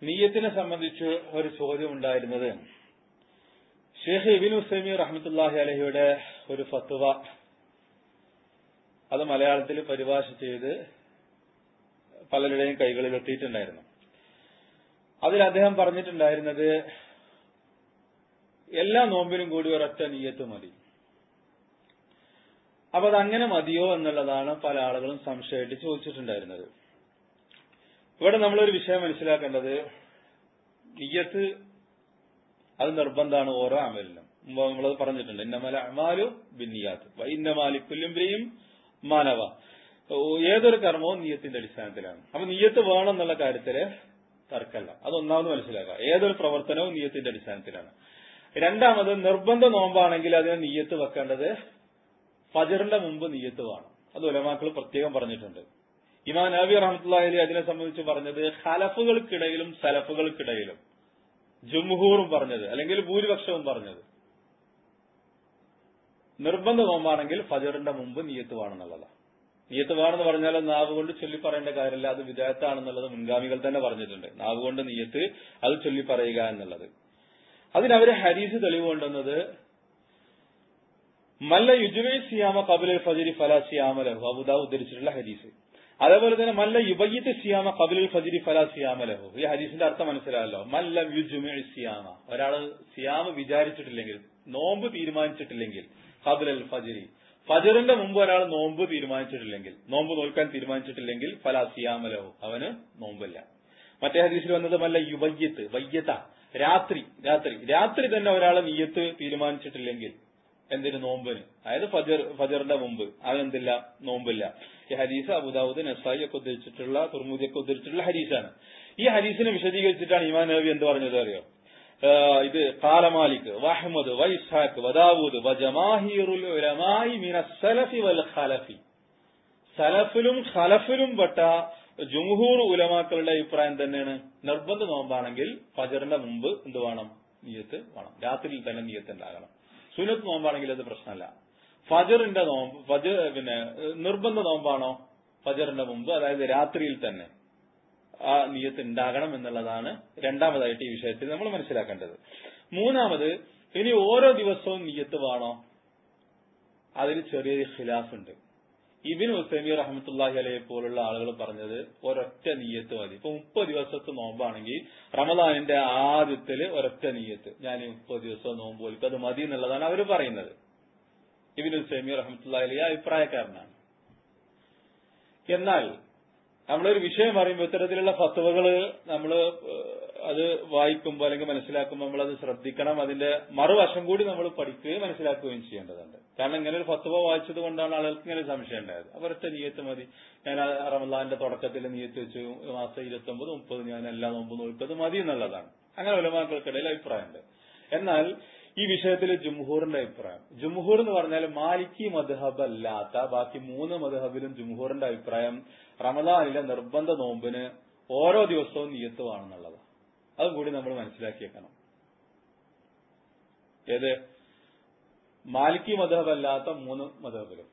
നീയത്തിനെ സംബന്ധിച്ച് ഒരു ചോദ്യം ഉണ്ടായിരുന്നത് ഷേഖ് ഇബിൻ ഹുസൈമി റഹ്മത്തുല്ലാഹി അലഹിയുടെ ഒരു ഫത്വ അത് മലയാളത്തിൽ പരിഭാഷ ചെയ്ത് പലരുടെയും കൈകളിൽ എത്തിയിട്ടുണ്ടായിരുന്നു അതിൽ അദ്ദേഹം പറഞ്ഞിട്ടുണ്ടായിരുന്നത് എല്ലാ നോമ്പിനും കൂടി ഒരൊറ്റ നീയത്ത് മതി അപ്പൊ അതങ്ങനെ മതിയോ എന്നുള്ളതാണ് പല ആളുകളും സംശയമായിട്ട് ചോദിച്ചിട്ടുണ്ടായിരുന്നത് ഇവിടെ നമ്മളൊരു വിഷയം മനസ്സിലാക്കേണ്ടത് നീയത്ത് അത് നിർബന്ധമാണ് ഓരോ അമലിനും മുമ്പ് നമ്മളത് പറഞ്ഞിട്ടുണ്ട് ഇന്നമല അമാലു ബിന്നിയാത്ത് ഇന്നമാലിക്കുല്ലുംബ്രിയും മാനവ ഏതൊരു കർമ്മവും നീയത്തിന്റെ അടിസ്ഥാനത്തിലാണ് അപ്പൊ നീയത്ത് വേണം എന്നുള്ള കാര്യത്തില് തർക്കമല്ല അതൊന്നാമത് മനസ്സിലാക്കുക ഏതൊരു പ്രവർത്തനവും നീയത്തിന്റെ അടിസ്ഥാനത്തിലാണ് രണ്ടാമത് നിർബന്ധ നോമ്പാണെങ്കിൽ അതിന് നീയത്ത് വെക്കേണ്ടത് ഫജറിന്റെ മുമ്പ് നീയത്ത് വേണം അത് ഉലമാക്കൾ പ്രത്യേകം പറഞ്ഞിട്ടുണ്ട് ഇമാൻ നബി റഹ്മത്തുള്ളി അതിനെ സംബന്ധിച്ച് പറഞ്ഞത് ഹലഫുകൾക്കിടയിലും സലഫുകൾക്കിടയിലും ജുംഹൂറും പറഞ്ഞത് അല്ലെങ്കിൽ ഭൂരിപക്ഷവും പറഞ്ഞത് നിർബന്ധ നോമ്പാണെങ്കിൽ ഫജറിന്റെ മുമ്പ് നീയത്ത് വേണമെന്നുള്ളതാണ് നീയത്ത് വേണമെന്ന് പറഞ്ഞാൽ നാവ് കൊണ്ട് ചൊല്ലി പറയേണ്ട കാര്യമില്ല അത് വിദേഹത്താണെന്നുള്ളത് മുൻഗാമികൾ തന്നെ പറഞ്ഞിട്ടുണ്ട് നാവ് കൊണ്ട് നീയത്ത് അത് ചൊല്ലി പറയുക എന്നുള്ളത് അതിനവര് ഹരീസ് തെളിവ് കൊണ്ടുവന്നത് മല്ല യുജുവേ സിയാമ കബിലെ ഫജരി ഫല സിയാമലഹു അബുദാ ഉദ്ധരിച്ചിട്ടുള്ള ഹരീസ് അതേപോലെ തന്നെ മല്ല യുബയ്യത്ത് സിയാമ കബിലുൽ ഫജിരി ഫല സിയാമലഹു ഈ ഹരീസിന്റെ അർത്ഥം മനസ്സിലായല്ലോ മല്ല യുജുമേ സിയാമ ഒരാള് സിയാമ വിചാരിച്ചിട്ടില്ലെങ്കിൽ നോമ്പ് തീരുമാനിച്ചിട്ടില്ലെങ്കിൽ കബിലൽ ഫജിരി ഫജറിന്റെ മുമ്പ് ഒരാൾ നോമ്പ് തീരുമാനിച്ചിട്ടില്ലെങ്കിൽ നോമ്പ് നോൽക്കാൻ തീരുമാനിച്ചിട്ടില്ലെങ്കിൽ ഫല സിയാമലഹു അവന് നോമ്പില്ല മറ്റേ ഹദീസിൽ വന്നത് മല്ല യുബയ്യത്ത് വയ്യത്ത രാത്രി രാത്രി രാത്രി തന്നെ ഒരാളെ നീയത്ത് തീരുമാനിച്ചിട്ടില്ലെങ്കിൽ എന്തിന് നോമ്പിന് അതായത് ഫജർ ഫജറിന്റെ മുമ്പ് അവനെന്തില്ല നോമ്പില്ല ഈ ഹരീസ് അബുദാബുദ് നസായി ഒക്കെ ഉദ്ധരിച്ചിട്ടുള്ള തുർമുദി ഒക്കെ ഉദ്ധരിച്ചിട്ടുള്ള ഹരീസാണ് ഈ ഹരീസിനെ വിശദീകരിച്ചിട്ടാണ് ഇമാൻ നബി എന്ത് പറഞ്ഞത് അറിയോ ഇത് കാലമാലിക് വഹമ്മദ് വൈസാഖ് വദാവൂദ് വജമാഹിറുൽ ഉലമായി മിന സലഫി വൽ ഖലഫി സലഫിലും ഖലഫിലും പെട്ട ജുംഹൂർ ഉലമാക്കളുടെ അഭിപ്രായം തന്നെയാണ് നിർബന്ധ നോമ്പാണെങ്കിൽ ഫജറിന്റെ മുമ്പ് എന്ത് വേണം നീയത്ത് വേണം രാത്രിയിൽ തന്നെ നീയത്ത് ഉണ്ടാകണം സുനത്ത് നോമ്പാണെങ്കിൽ അത് പ്രശ്നമല്ല ഫജറിന്റെ നോമ്പ് ഫജർ പിന്നെ നിർബന്ധ നോമ്പാണോ ഫജറിന്റെ മുമ്പ് അതായത് രാത്രിയിൽ തന്നെ ആ നീയത്ത് ഉണ്ടാകണം എന്നുള്ളതാണ് രണ്ടാമതായിട്ട് ഈ വിഷയത്തിൽ നമ്മൾ മനസ്സിലാക്കേണ്ടത് മൂന്നാമത് ഇനി ഓരോ ദിവസവും നീയത്ത് വേണോ അതിൽ ചെറിയൊരു ഖിലാഫ് ഉണ്ട് ഇബിൻ ഹുസൈമി റഹമത്തുല്ലാഹി അലയെ പോലുള്ള ആളുകൾ പറഞ്ഞത് ഒരൊറ്റ നീയത്ത് മതി ഇപ്പൊ മുപ്പത് ദിവസത്തെ നോമ്പാണെങ്കിൽ റമദാനിന്റെ ആദ്യത്തില് ഒരൊറ്റ നീയത്ത് ഞാൻ ഈ മുപ്പത് ദിവസം നോമ്പ് പോലിക്കും അത് മതി എന്നുള്ളതാണ് അവർ പറയുന്നത് ഇബിൻ ഹുസൈമി റഹമത്തുല്ലാഹി അലി അഭിപ്രായക്കാരനാണ് എന്നാൽ നമ്മളൊരു വിഷയം അറിയുമ്പോൾ ഇത്തരത്തിലുള്ള ഫത്തുവകള് നമ്മൾ അത് വായിക്കുമ്പോൾ അല്ലെങ്കിൽ മനസ്സിലാക്കുമ്പോൾ നമ്മൾ അത് ശ്രദ്ധിക്കണം അതിന്റെ മറുവശം കൂടി നമ്മൾ പഠിക്കുകയും മനസ്സിലാക്കുകയും ചെയ്യേണ്ടതുണ്ട് കാരണം ഇങ്ങനെ ഒരു ഫത്തുവ വായിച്ചത് കൊണ്ടാണ് ആളുകൾക്ക് ഇങ്ങനെ സംശയം ഉണ്ടായത് അവരൊറ്റ നീയത്ത് മതി ഞാൻ റമദാന്റെ തുടക്കത്തിൽ നീയത്ത് വെച്ചു മാസം ഇരുപത്തി ഒമ്പത് മുപ്പത് ഞാൻ എല്ലാ നോമ്പ് നോക്കുന്നത് മതി എന്നുള്ളതാണ് അങ്ങനെ ഉലമാക്കൾക്കിടയിൽ അഭിപ്രായമുണ്ട് എന്നാൽ ഈ വിഷയത്തിൽ ജുംഹൂറിന്റെ അഭിപ്രായം ജുംഹൂർ എന്ന് പറഞ്ഞാൽ മാലിക്കി മദ്ഹബ് അല്ലാത്ത ബാക്കി മൂന്ന് മദ്ഹബിലും ജുംഹൂറിന്റെ അഭിപ്രായം റമദാനിലെ നിർബന്ധ നോമ്പിന് ഓരോ ദിവസവും നിയത്തുവാണെന്നുള്ളത് അതും കൂടി നമ്മൾ മനസ്സിലാക്കിയേക്കണം ഏത് മാലിക്കി മദ്ഹബ് അല്ലാത്ത മൂന്ന് മദ്ഹബിലും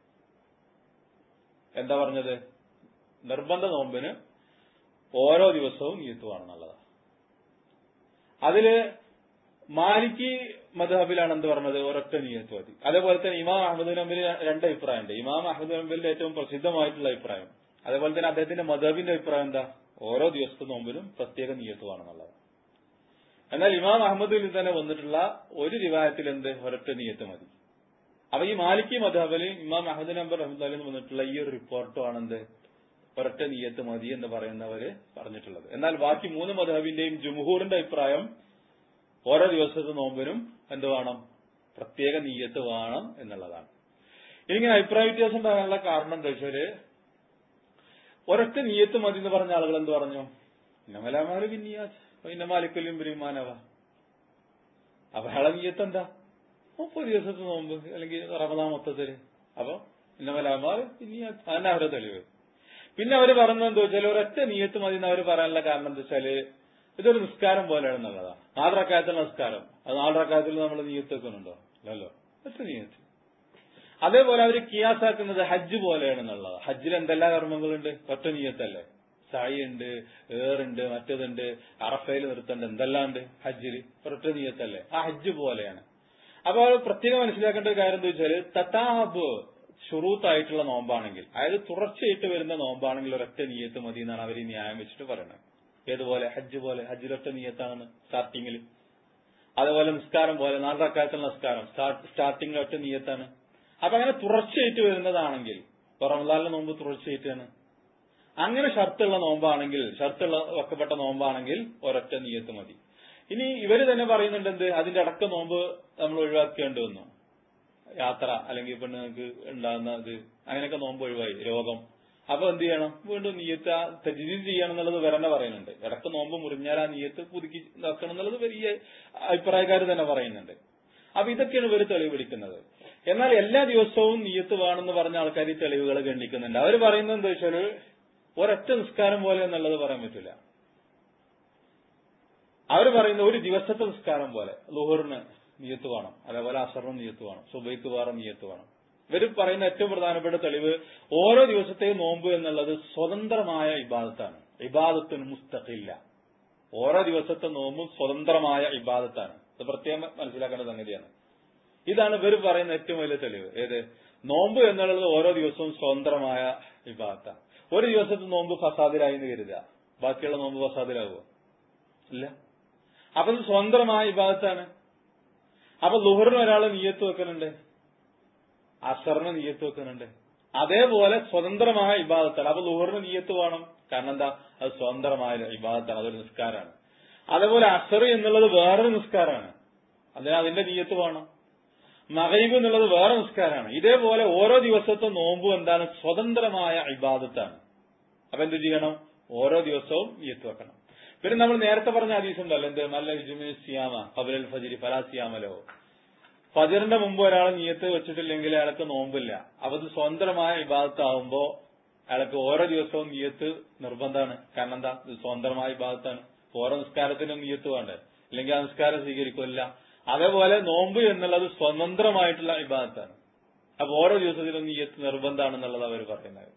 എന്താ പറഞ്ഞത് നിർബന്ധ നോമ്പിന് ഓരോ ദിവസവും നിയത്തുവാണെന്നുള്ളത് അതില് മാലിക്കി മദ്ഹബിലാണ് എന്ത് പറഞ്ഞത് ഒരൊറ്റ നിയത്ത് മതി അതേപോലെ തന്നെ ഇമാം അഹമ്മദ് നബിൽ രണ്ട് അഭിപ്രായമുണ്ട് ഇമാം അഹമ്മദ് നബിലിന്റെ ഏറ്റവും പ്രസിദ്ധമായിട്ടുള്ള അഭിപ്രായം അതേപോലെ തന്നെ അദ്ദേഹത്തിന്റെ മദബിന്റെ അഭിപ്രായം എന്താ ഓരോ ദിവസത്തെ നോമ്പിനും പ്രത്യേക നിയത്തുവാണെന്നുള്ളത് എന്നാൽ ഇമാം അഹമ്മദിൽ തന്നെ വന്നിട്ടുള്ള ഒരു റിവായത്തിൽ എന്ത് ഒരൊറ്റ നിയത്ത് മതി അപ്പൊ ഈ മാലിക്കി മദബിൽ ഇമാം അഹമ്മദ് നബർ റഹ്മദ് വന്നിട്ടുള്ള ഈ ഒരു റിപ്പോർട്ടുമാണ് എന്ത് ഒരൊറ്റ നീയത്ത് മതി എന്ന് പറയുന്നവര് പറഞ്ഞിട്ടുള്ളത് എന്നാൽ ബാക്കി മൂന്ന് മധബിന്റെയും ജുംഹൂറിന്റെ അഭിപ്രായം ഓരോ ദിവസത്തെ നോമ്പിനും എന്ത് വേണം പ്രത്യേക നീയത്ത് വേണം എന്നുള്ളതാണ് ഇങ്ങനെ അഭിപ്രായ വ്യത്യാസം ഉണ്ടാകാനുള്ള കാരണം എന്താ വെച്ചാല് ഒരൊറ്റ നീയത്ത് മതി എന്ന് പറഞ്ഞ ആളുകൾ എന്ത് പറഞ്ഞു ഇന്നമലാമാര് പിന്നിയാസ് ഇന്നമാലിക്കല്ലും ബിരിമാനവ അപ്പൊ അയാളെ നീയത്ത് എന്താ മുപ്പത് ദിവസത്തെ നോമ്പ് അല്ലെങ്കിൽ റമദാൻ മൊത്തത്തില് അപ്പൊ ഇന്നമലാമാര് പിന്നിയാസ് അതന്നെ അവരുടെ തെളിവ് പിന്നെ അവര് പറഞ്ഞത് എന്താ വെച്ചാൽ ഒരൊറ്റ നീയത്ത് മതി എന്ന് അവർ പറയാനുള്ള കാരണം എന്താ വെച്ചാല് ഇതൊരു നിസ്കാരം പോലെയാണ് എന്നുള്ളതാണ് നാലറക്കായത്തിലുള്ള നിസ്കാരം അത് നാലറക്കായത്തിൽ നമ്മൾ നീയത്ത് വെക്കുന്നുണ്ടോ അല്ലല്ലോ ഒറ്റ നീയത്ത് അതേപോലെ അവർ കിയാസാക്കുന്നത് ഹജ്ജ് പോലെയാണ് എന്നുള്ളത് ഹജ്ജിൽ എന്തെല്ലാം കർമ്മങ്ങളുണ്ട് ഒറ്റ നീയത്തല്ലേ സായി ഉണ്ട് ഏറുണ്ട് മറ്റതുണ്ട് അറഫയിൽ നിർത്തണ്ട് എന്തെല്ലാം ഉണ്ട് ഹജ്ജില് ഒരൊറ്റ നീയത്തല്ലേ ആ ഹജ്ജ് പോലെയാണ് അപ്പൊ അത് പ്രത്യേകം മനസ്സിലാക്കേണ്ട ഒരു കാര്യം എന്താ വെച്ചാല് തത്താഹബ് ഷുറൂത്തായിട്ടുള്ള നോമ്പാണെങ്കിൽ അതായത് തുടർച്ചയായിട്ട് വരുന്ന നോമ്പാണെങ്കിൽ ഒരൊറ്റ നീയത്ത് മതി എന്നാണ് അവർ ഈ ന്യായം വെച്ചിട്ട് പറയുന്നത് ഏതുപോലെ ഹജ്ജ് പോലെ ഹജ്ജിലൊറ്റ നീയത്താണെന്ന് സ്റ്റാർട്ടിങ്ങിൽ അതുപോലെ നിസ്കാരം പോലെ നാല് റക്കായത്തുള്ള നിസ്കാരം സ്റ്റാർട്ടിങ്ങിൽ ഒറ്റ നീയത്താണ് അപ്പൊ അങ്ങനെ തുടർച്ചയായിട്ട് വരുന്നതാണെങ്കിൽ ഇപ്പൊ റമദാനിലെ നോമ്പ് തുടർച്ചയായിട്ടാണ് അങ്ങനെ ഷർത്തുള്ള നോമ്പാണെങ്കിൽ ഷർത്തുള്ള വെക്കപ്പെട്ട നോമ്പാണെങ്കിൽ ഒരൊറ്റ നീയത്ത് മതി ഇനി ഇവര് തന്നെ പറയുന്നുണ്ട് എന്ത് അതിന്റെ അടക്ക നോമ്പ് നമ്മൾ ഒഴിവാക്കേണ്ടി വന്നു യാത്ര അല്ലെങ്കിൽ പെണ്ണുങ്ങൾക്ക് ഉണ്ടാകുന്ന ഇത് അങ്ങനെയൊക്കെ നോമ്പ് ഒഴിവായി രോഗം അപ്പൊ എന്ത് ചെയ്യണം വീണ്ടും നീയത്ത് തജ്ദീദ് ചെയ്യണം എന്നുള്ളത് വരന്നെ പറയുന്നുണ്ട് ഇടക്ക് നോമ്പ് മുറിഞ്ഞാൽ ആ നീയത്ത് പുതുക്കി ഇതാക്കണം എന്നുള്ളത് വലിയ അഭിപ്രായക്കാർ തന്നെ പറയുന്നുണ്ട് അപ്പൊ ഇതൊക്കെയാണ് ഇവർ തെളിവ് പിടിക്കുന്നത് എന്നാൽ എല്ലാ ദിവസവും നീയത്ത് വേണമെന്ന് പറഞ്ഞ ആൾക്കാർ ഈ തെളിവുകൾ ഗണ്ണിക്കുന്നുണ്ട് അവർ പറയുന്നത് എന്താ വെച്ചാൽ ഒരൊറ്റ നിസ്കാരം പോലെ എന്നുള്ളത് പറയാൻ പറ്റില്ല അവർ പറയുന്ന ഒരു ദിവസത്തെ നിസ്കാരം പോലെ ലുഹറിന് നീയത്ത് വേണം അതേപോലെ അസറിന് നീയത്ത് വേണം സുബൈക്ക് വേറെ നീയത്ത് വേണം ഇവർ പറയുന്ന ഏറ്റവും പ്രധാനപ്പെട്ട തെളിവ് ഓരോ ദിവസത്തെയും നോമ്പ് എന്നുള്ളത് സ്വതന്ത്രമായ ഇബാദത്താണ് ഇബാദത്തിന് മുസ്തഖില്ല ഓരോ ദിവസത്തെ നോമ്പും സ്വതന്ത്രമായ ഇബാദത്താണ് ഇത് പ്രത്യേകം മനസ്സിലാക്കേണ്ട സംഗതിയാണ് ഇതാണ് ഇവർ പറയുന്ന ഏറ്റവും വലിയ തെളിവ് ഏത് നോമ്പ് എന്നുള്ളത് ഓരോ ദിവസവും സ്വതന്ത്രമായ ഇബാദത്താണ് ഒരു ദിവസത്തെ നോമ്പ് ഫസാദിലായി എന്ന് കരുതുക ബാക്കിയുള്ള നോമ്പ് ഫസാദിലാകുമോ ഇല്ല അപ്പൊ ഇത് സ്വതന്ത്രമായ ഇബാദത്താണ് അപ്പൊ ലുഹറിന് ഒരാൾ നീയത്ത് വെക്കുന്നുണ്ട് അസറിന് നീയത്ത് വെക്കുന്നുണ്ട് അതേപോലെ സ്വതന്ത്രമായ ഇബാദത്താണ് അപ്പൊ ലുഹറിന് നീയത്ത് വേണം കാരണം എന്താ അത് സ്വതന്ത്രമായ ഇബാദത്താണ് അതൊരു നിസ്കാരമാണ് അതേപോലെ അസർ എന്നുള്ളത് വേറൊരു നിസ്കാരമാണ് അതിന് അതിന്റെ നീയത്ത് വേണം മകൈബ് എന്നുള്ളത് വേറെ നിസ്കാരമാണ് ഇതേപോലെ ഓരോ ദിവസത്തെ നോമ്പും എന്താണ് സ്വതന്ത്രമായ ഇബാദത്താണ് അപ്പൊ എന്ത് ചെയ്യണം ഓരോ ദിവസവും നീയത്ത് വെക്കണം പിന്നെ നമ്മൾ നേരത്തെ പറഞ്ഞ ഹദീസ് ഉണ്ടല്ലോ എന്ത് മല്ല ഹിജുമി സിയാമ കബലൽ ഫജിരി ഫലാ സിയാമലോ ഫജറിന്റെ മുമ്പ് ഒരാൾ നീയത്ത് വെച്ചിട്ടില്ലെങ്കിൽ അയാൾക്ക് നോമ്പില്ല അപ്പൊ ഇത് സ്വതന്ത്രമായ ഇബാദത്താവുമ്പോ അയാൾക്ക് ഓരോ ദിവസവും നീയത്ത് നിർബന്ധമാണ് കാരണം എന്താ ഇത് സ്വതന്ത്രമായ ഇബാദത്താണ് ഓരോ നിസ്കാരത്തിനും നീയത്ത് വേണ്ടേ അല്ലെങ്കിൽ ആ നിസ്കാരം സ്വീകരിക്കില്ല അതേപോലെ നോമ്പ് എന്നുള്ളത് സ്വതന്ത്രമായിട്ടുള്ള ഇബാദത്താണ് അപ്പൊ ഓരോ ദിവസത്തിലും നീയത്ത് നിർബന്ധമാണെന്നുള്ളത് അവർ പറയുന്നത്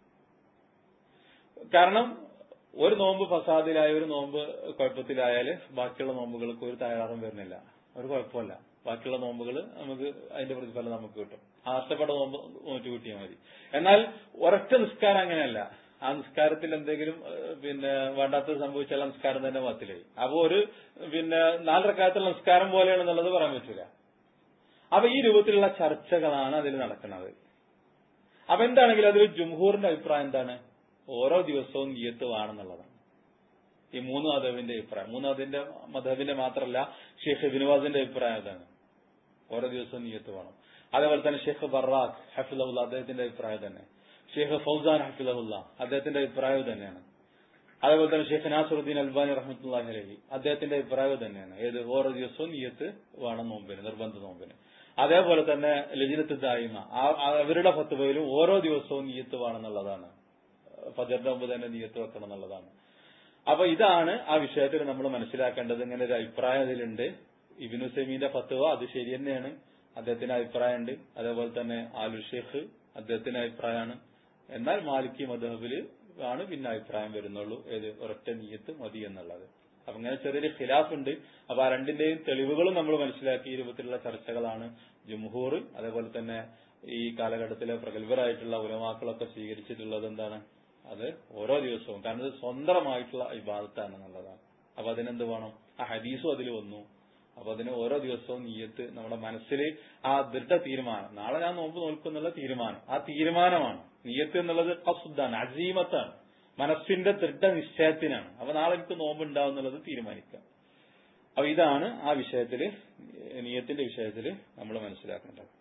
കാരണം ഒരു നോമ്പ് ഫസാദിലായ ഒരു നോമ്പ് കുഴപ്പത്തിലായാല് ബാക്കിയുള്ള നോമ്പുകൾക്ക് ഒരു തയ്യാറും വരുന്നില്ല ഒരു കുഴപ്പമില്ല ബാക്കിയുള്ള നോമ്പുകൾ നമുക്ക് അതിന്റെ പ്രതിഫലം നമുക്ക് കിട്ടും ആ നഷ്ടപ്പെട്ട നോമ്പ് നോറ്റ് കിട്ടിയാൽ മതി എന്നാൽ ഒരൊറ്റ നിസ്കാരം അങ്ങനെയല്ല ആ നിസ്കാരത്തിൽ എന്തെങ്കിലും ഏഹ്, പിന്നെ വേണ്ടാത്തത് സംഭവിച്ചാൽ ആ നിസ്കാരം തന്നെ മാത്തിലായി അപ്പൊ ഒരു പിന്നെ നാലരക്കാലത്തുള്ള നിസ്കാരം പോലെയാണെന്നുള്ളത് പറയാൻ പറ്റില്ല അപ്പൊ ഈ രൂപത്തിലുള്ള ചർച്ചകളാണ് അതിൽ നടക്കുന്നത് അപ്പൊ എന്താണെങ്കിലും അതിൽ ജുംഹൂറിന്റെ അഭിപ്രായം എന്താണ് ഓരോ ദിവസവും നിയത്ത് വേണമെന്നുള്ളതാണ് ഈ മൂന്ന് മതവിന്റെ അഭിപ്രായം മൂന്ന് മതത്തിന്റെ മതവിന്റെ മാത്രമല്ല ഷെയ്ഖ് ബിനുവാസിന്റെ അഭിപ്രായം അതാണ് ഓരോ ദിവസവും നിയത്ത് വേണം അതേപോലെ തന്നെ ഷെയ്ഖ് ബറാഖ് ഹഫിദുല്ല അദ്ദേഹത്തിന്റെ അഭിപ്രായം തന്നെ ഷെയ്ഖ് ഫൗസാൻ ഹഫിദുല്ല അദ്ദേഹത്തിന്റെ അഭിപ്രായം തന്നെയാണ് അതേപോലെ തന്നെ ഷെയ്ഖ് നാസറുദ്ദീൻ അൽബാനി റഹ്മത്തുല്ലാഹി അലഹി അദ്ദേഹത്തിന്റെ അഭിപ്രായം തന്നെയാണ് ഏത് ഓരോ ദിവസവും നിയത്ത് വേണം നോമ്പിന് നിർബന്ധ നോമ്പിന് അതേപോലെ തന്നെ ലജിനത്ത് ദായിമ ആ- ആ- അവരുടെ ഫത്തുവയിലും ഓരോ ദിവസവും നിയത്ത് വേണമെന്നുള്ളതാണ് ഫജറിന്റെ മുമ്പ് തന്നെ നിയത്ത് വെക്കണം എന്നുള്ളതാണ് അപ്പൊ ഇതാണ് ആ വിഷയത്തിൽ നമ്മൾ മനസ്സിലാക്കേണ്ടത് ഇങ്ങനെ ഒരു അഭിപ്രായം അതിലുണ്ട് ഇബിനു സെമീന്റെ ഫത്തുവ അത് ശരി തന്നെയാണ് അദ്ദേഹത്തിന് അഭിപ്രായമുണ്ട് അതേപോലെ തന്നെ ആലു ഷേഖ് അദ്ദേഹത്തിന് അഭിപ്രായമാണ് എന്നാൽ മാലിക്കി മധബില് ആണ് പിന്നെ അഭിപ്രായം വരുന്നുള്ളൂ ഏത് ഒരൊറ്റ നീയത്ത് മതി എന്നുള്ളത് അപ്പൊ ഇങ്ങനെ ചെറിയൊരു ഖിലാഫ് ഉണ്ട് അപ്പൊ ആ രണ്ടിന്റെയും തെളിവുകളും നമ്മൾ മനസ്സിലാക്കി ഈ രൂപത്തിലുള്ള ചർച്ചകളാണ് ജുംഹൂർ അതേപോലെ തന്നെ ഈ കാലഘട്ടത്തിലെ പ്രഗത്ഭരായിട്ടുള്ള ഉലമാക്കളൊക്കെ സ്വീകരിച്ചിട്ടുള്ളത് എന്താണ് അത് ഓരോ ദിവസവും കാരണം ഇത് സ്വന്തമായിട്ടുള്ള ഇബാദത്താണ് എന്നുള്ളതാണ് അപ്പൊ അതിനെന്ത് വേണം ആ ഹദീസും അതിൽ വന്നു അപ്പൊ അതിന് ഓരോ ദിവസവും നീയത്ത് നമ്മുടെ മനസ്സിൽ ആ ദൃഢ തീരുമാനം നാളെ ഞാൻ നോമ്പ് നോൽക്കുന്നുള്ള തീരുമാനം ആ തീരുമാനമാണ് നീയത്ത് എന്നുള്ളത് കസുദ്ദാണ് അസീമത്താണ് മനസ്സിന്റെ ദൃഢ നിശ്ചയത്തിനാണ് അപ്പൊ നാളെ എനിക്ക് നോമ്പ് ഉണ്ടാവും എന്നുള്ളത് തീരുമാനിക്കുക അപ്പൊ ഇതാണ് ആ വിഷയത്തില് നീയത്തിന്റെ വിഷയത്തിൽ നമ്മൾ മനസ്സിലാക്കേണ്ടത്